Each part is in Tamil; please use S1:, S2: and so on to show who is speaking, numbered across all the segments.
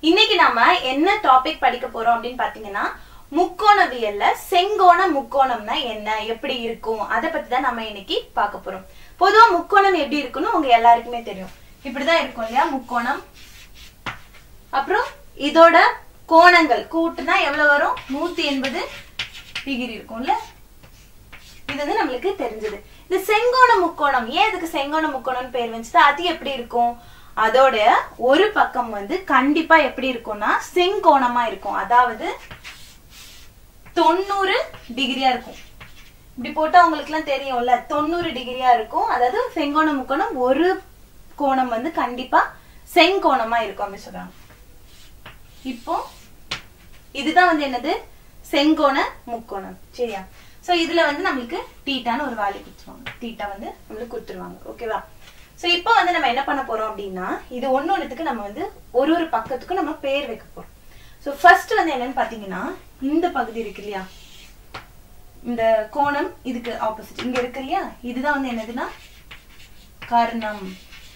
S1: இன்னைக்கு நாம என்ன டாபிக் படிக்க போறோம் அப்படின்னு பாத்தீங்கன்னா முக்கோணவியல்ல செங்கோண முக்கோணம்னா என்ன எப்படி இருக்கும் அத பத்தி தான் நம்ம இன்னைக்கு பார்க்க போறோம் பொதுவா முக்கோணம் எப்படி இருக்குன்னு உங்க எல்லாருக்குமே தெரியும் இப்படிதான் இருக்கும் இல்லையா முக்கோணம் அப்புறம் இதோட கோணங்கள் கூட்டுனா எவ்வளவு வரும் நூத்தி எண்பது டிகிரி இருக்கும்ல இது வந்து நம்மளுக்கு தெரிஞ்சது இந்த செங்கோண முக்கோணம் ஏன் இதுக்கு செங்கோண முக்கோணம் பேர் வந்துச்சு அது எப்படி இருக்கும் அதோட ஒரு பக்கம் வந்து கண்டிப்பா எப்படி இருக்கும்னா செங்கோணமா இருக்கும் அதாவது தொண்ணூறு டிகிரியா இருக்கும் இப்படி போட்டா உங்களுக்கு எல்லாம் தெரியும்ல தொண்ணூறு டிகிரியா இருக்கும் அதாவது செங்கோண முக்கோணம் ஒரு கோணம் வந்து கண்டிப்பா செங்கோணமா இருக்கும் அப்படின்னு சொல்றாங்க இப்போ இதுதான் வந்து என்னது செங்கோண முக்கோணம் சரியா சோ இதுல வந்து நம்மளுக்கு டீட்டான்னு ஒரு வேல்யூ கொடுத்துருவாங்க டீட்டா வந்து நம்மளுக்கு கொடுத்துருவாங்க ஓகேவா சோ இப்போ வந்து நம்ம என்ன பண்ண போறோம் அப்படின்னா இது ஒன்னொன்னுத்துக்கு நம்ம வந்து ஒரு ஒரு பக்கத்துக்கும் நம்ம பேர் வைக்க போறோம் சோ ஃபர்ஸ்ட் வந்து என்னன்னு பாத்தீங்கன்னா இந்த பகுதி இருக்கு இல்லையா இந்த கோணம் இதுக்கு ஆப்போசிட் இங்க இருக்கு இல்லையா இதுதான் வந்து என்னதுன்னா கர்ணம்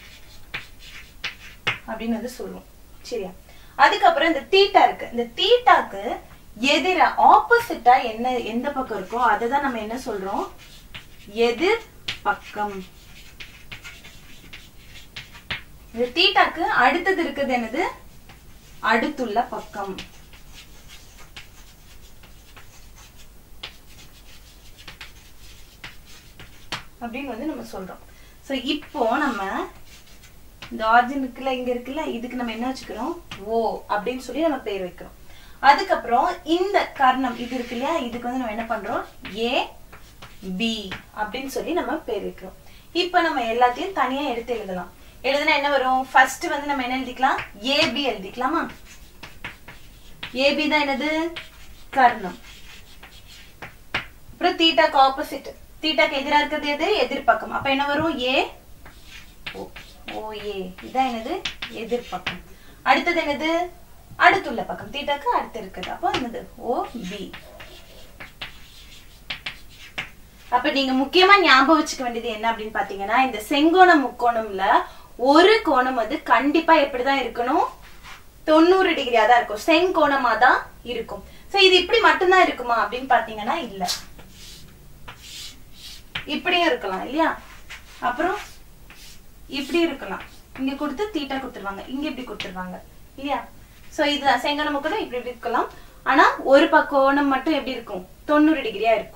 S1: அப்படின்னு வந்து சொல்லுவோம் சரியா அதுக்கப்புறம் இந்த தீட்டா இருக்கு இந்த தீட்டாக்கு எதிர ஆப்போசிட்டா என்ன எந்த பக்கம் இருக்கோ அதுதான் நம்ம என்ன சொல்றோம் எதிர் பக்கம் இந்த தீட்டாக்கு அடுத்தது இருக்குது என்னது அடுத்துள்ள பக்கம் அப்படின்னு வந்து நம்ம சொல்றோம் சோ இப்போ நம்ம இந்த ஆர்ஜின் இருக்குல்ல இங்க இருக்குல்ல இதுக்கு நம்ம என்ன வச்சுக்கிறோம் ஓ அப்படின்னு சொல்லி நம்ம பேர் வைக்கிறோம் அதுக்கப்புறம் இந்த கர்ணம் இது இருக்கு இல்லையா இதுக்கு வந்து நம்ம என்ன பண்றோம் ஏ பி அப்படின்னு சொல்லி நம்ம பேர் வைக்கிறோம் இப்ப நம்ம எல்லாத்தையும் தனியா எடுத்து எழுதலாம் எழுதுனா என்ன வரும் ஃபர்ஸ்ட் வந்து நம்ம என்ன எழுதிக்கலாம் ஏபி எழுதிக்கலாமா ஏபி தான் என்னது கர்ணம் அப்புறம் தீட்டாக்கு ஆப்போசிட் தீட்டாக்கு எதிரா இருக்கிறது எது எதிர்பக்கம் அப்ப என்ன வரும் ஏ ஓ ஓ ஏ இதான் என்னது எதிர்பக்கம் அடுத்தது என்னது அடுத்துள்ள பக்கம் தீட்டாக்கு அடுத்து இருக்குது அப்போ என்னது ஓ பி அப்ப நீங்க முக்கியமா ஞாபகம் வச்சுக்க வேண்டியது என்ன அப்படின்னு பாத்தீங்கன்னா இந்த செங்கோண முக்கோணம்ல ஒரு கோணம் வந்து கண்டிப்பா எப்படிதான் இருக்கணும் தொண்ணூறு டிகிரியா தான் இருக்கும் செங்கோணமா தான் இருக்கும் சோ இது இப்படி மட்டும்தான் இருக்குமா அப்படின்னு பாத்தீங்கன்னா இல்ல இப்படியும் இருக்கலாம் இல்லையா அப்புறம் இப்படி இருக்கலாம் இங்க கொடுத்து தீட்டா கொடுத்துருவாங்க இங்க இப்படி கொடுத்துருவாங்க இல்லையா சோ இதுதான் செங்கோண முக்கோணம் இப்படி இப்படி இருக்கலாம் ஆனா ஒரு பக்கோணம் மட்டும் எப்படி இருக்கும் தொண்ணூறு டிகிரியா இருக்கும்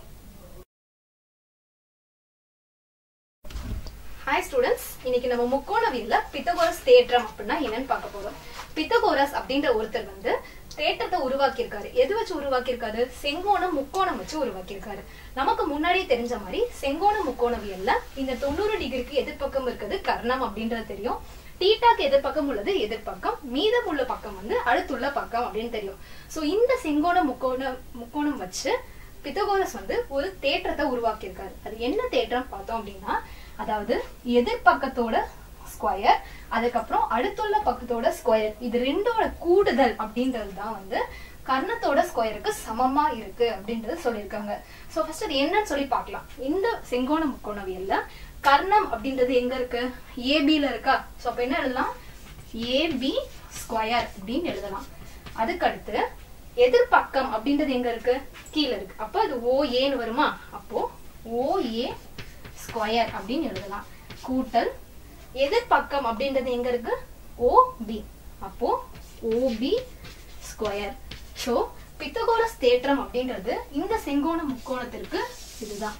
S2: ஹாய் ஸ்டூடெண்ட்ஸ் இன்னைக்கு நம்ம முக்கோணவியல்ல பித்தகோரஸ் தேற்றம் அப்படின்னா என்னன்னு பார்க்க போறோம் பித்தகோரஸ் அப்படின்ற ஒருத்தர் வந்து தேற்றத்தை உருவாக்கியிருக்காரு எது வச்சு உருவாக்கியிருக்காரு செங்கோணம் முக்கோணம் வச்சு உருவாக்கியிருக்காரு நமக்கு முன்னாடியே தெரிஞ்ச மாதிரி செங்கோண முக்கோணவியல்ல இந்த தொண்ணூறு டிகிரிக்கு எதிர்ப்பக்கம் இருக்கிறது கர்ணம் அப்படின்றது தெரியும் டீட்டாக்கு எதிர்ப்பக்கம் உள்ளது எதிர்ப்பக்கம் மீதம் உள்ள பக்கம் வந்து அடுத்துள்ள பக்கம் அப்படின்னு தெரியும் சோ இந்த செங்கோண முக்கோண முக்கோணம் வச்சு பித்தகோரஸ் வந்து ஒரு தேற்றத்தை உருவாக்கியிருக்காரு அது என்ன தேற்றம் பார்த்தோம் அப்படின்னா அதாவது எதிர்பக்கத்தோட ஸ்கொயர் அதுக்கப்புறம் அடுத்துள்ள பக்கத்தோட ஸ்கொயர் இது ரெண்டோட கூடுதல் அப்படின்றது தான் வந்து கர்ணத்தோட ஸ்கொயருக்கு சமமா இருக்கு அப்படின்றது சொல்லியிருக்காங்க சோ ஃபர்ஸ்ட் அது என்னன்னு சொல்லி பார்க்கலாம் இந்த செங்கோண முக்கோணவியல்ல கர்ணம் அப்படின்றது எங்க இருக்கு ஏபில இருக்கா சோ அப்ப என்ன எழுதலாம் ஏபி ஸ்கொயர் அப்படின்னு எழுதலாம் அதுக்கு அடுத்து எதிர்பக்கம் அப்படின்றது எங்க இருக்கு கீழே இருக்கு அப்ப அது ஓ ஏன்னு வருமா அப்போ ஓ ஏ ஸ்கொயர் அப்படின்னு எழுதலாம் கூட்டல் எதிர்பக்கம் அப்படின்றது எங்க இருக்கு ஓ பி அப்போ ஓபி ஸ்கொயர் ஸோ பித்தகோரஸ் தேற்றம் அப்படின்றது இந்த செங்கோண முக்கோணத்திற்கு இதுதான்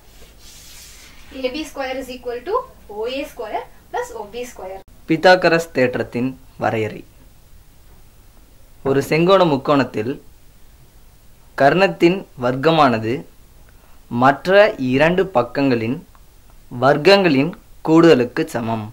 S2: AB square is equal to OA square plus OB square
S3: Pythagoras தேற்றத்தின் வரையறை ஒரு செங்கோண முக்கோணத்தில் கர்ணத்தின் வர்க்கமானது மற்ற இரண்டு பக்கங்களின் வர்க்கங்களின் கூடுதலுக்கு சமம்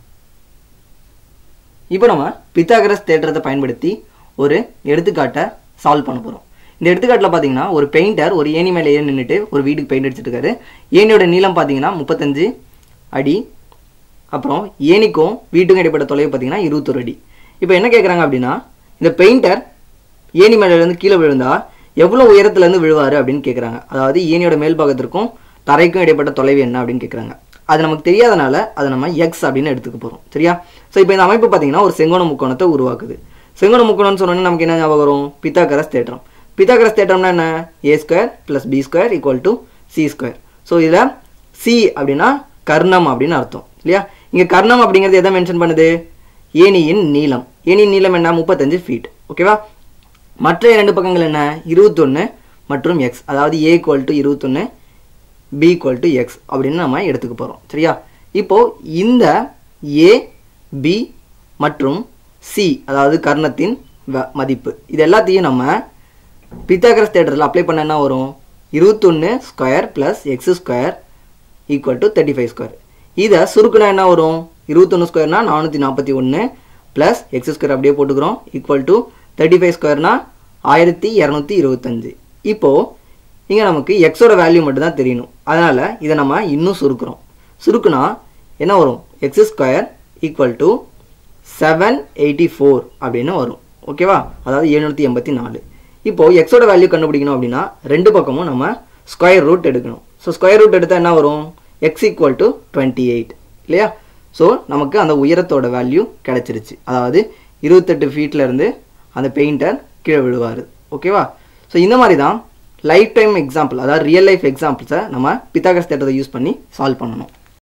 S3: இப்போ நம்ம பித்தாகரஸ் தேற்றத்தை பயன்படுத்தி ஒரு எடுத்துக்காட்டை சால்வ் பண்ண போகிறோம் இந்த எடுத்துக்காட்டில் பார்த்தீங்கன்னா ஒரு பெயிண்டர் ஒரு ஏணி மேலே ஏறி நின்றுட்டு ஒரு வீட்டுக்கு பெயிண்ட் அடிச்சிட்டு இருக்காரு ஏணியோட நீளம் பார்த்தீங்கன்னா முப்பத்தஞ்சு அடி அப்புறம் ஏணிக்கும் வீட்டுக்கும் இடைப்பட்ட தொலைவு பார்த்தீங்கன்னா இருபத்தொரு அடி இப்போ என்ன கேட்குறாங்க அப்படின்னா இந்த பெயிண்டர் ஏணி மேலேருந்து கீழே விழுந்தா எவ்வளோ உயரத்துலேருந்து விழுவார் அப்படின்னு கேட்குறாங்க அதாவது ஏணியோட மேல் பாகத்திற்கும் தரைக்கும் இடைப்பட்ட தொலைவு என்ன அப்படின்னு கேட்குறாங்க அது நமக்கு தெரியாதனால அதை நம்ம எக்ஸ் அப்படின்னு எடுத்துக்க போகிறோம் சரியா ஸோ இப்போ இந்த அமைப்பு பார்த்தீங்கன்னா ஒரு செங்கோண முக்கோணத்தை உருவாக்குது செங்கோண முக்கோணம்னு சொன்னோன்னே நமக்கு என்ன ஞாபகம் வரும் பித்தாகரஸ் தேற்றம் பித்தாகரஸ் தேற்றம்னா என்ன A square plus B square equal to C square so இதில் சி அப்படின்னா கர்ணம் அப்படின்னு அர்த்தம் இல்லையா இங்கே கர்ணம் அப்படிங்கிறது எதை மென்ஷன் பண்ணுது ஏணியின் நீளம் ஏணியின் நீளம் என்ன முப்பத்தஞ்சு ஃபீட் ஓகேவா மற்ற இரண்டு பக்கங்கள் என்ன இருபத்தொன்று மற்றும் எக்ஸ் அதாவது ஏ ஈக்குவல் டு இருபத்தொன்று பி ஈக்குவல் டு எக்ஸ் அப்படின்னு நம்ம எடுத்துக்க போகிறோம் சரியா இப்போ இந்த ஏ பி மற்றும் சி அதாவது கர்ணத்தின் வ- மதிப்பு இது எல்லாத்தையும் நம்ம பித்தாகரஸ் தேட்டரில் அப்ளை பண்ண என்ன வரும் இருபத்தொன்று square plus X square equal to thirty five square இதை சுருக்குனா என்ன வரும் இருபத்தொன்று ஸ்கொயர்னா நானூற்றி நாற்பத்தி ஒன்று ப்ளஸ் எக்ஸ் ஸ்கொயர் அப்படியே போட்டுக்கிறோம் ஈக்குவல் டு தேர்ட்டி ஃபைவ் ஸ்கொயர்னா ஆயிரத்தி இரநூத்தி இருபத்தஞ்சு இப்போது இங்கே நமக்கு எக்ஸோட வேல்யூ மட்டும் தான் தெரியணும் அதனால் இதை நம்ம இன்னும் சுருக்குறோம் சுருக்குனா என்ன வரும் X square equal to seven eighty four அப்படின்னு வரும் ஓகேவா அதாவது எழுநூற்றி எண்பத்தி நாலு இப்போது எக்ஸோட வேல்யூ கண்டுபிடிக்கணும் அப்படின்னா ரெண்டு பக்கமும் நம்ம ஸ்கொயர் ரூட் எடுக்கணும் ஸோ ஸ்கொயர் ரூட் எடுத்தால் என்ன வரும் X equal to twenty eight இல்லையா ஸோ நமக்கு அந்த உயரத்தோட வேல்யூ கிடைச்சிருச்சு அதாவது இருபத்தெட்டு ஃபீட்ல இருந்து அந்த பெயிண்டர் கீழே விழுவார் ஓகேவா ஸோ இந்த மாதிரி தான் லைஃப் டைம் எக்ஸாம்பிள் அதாவது ரியல் லைஃப் எக்ஸாம்பிள்ஸை நம்ம பித்தாகஸ் தேட்டரை யூஸ் பண்ணி சால்வ் பண்ணணும்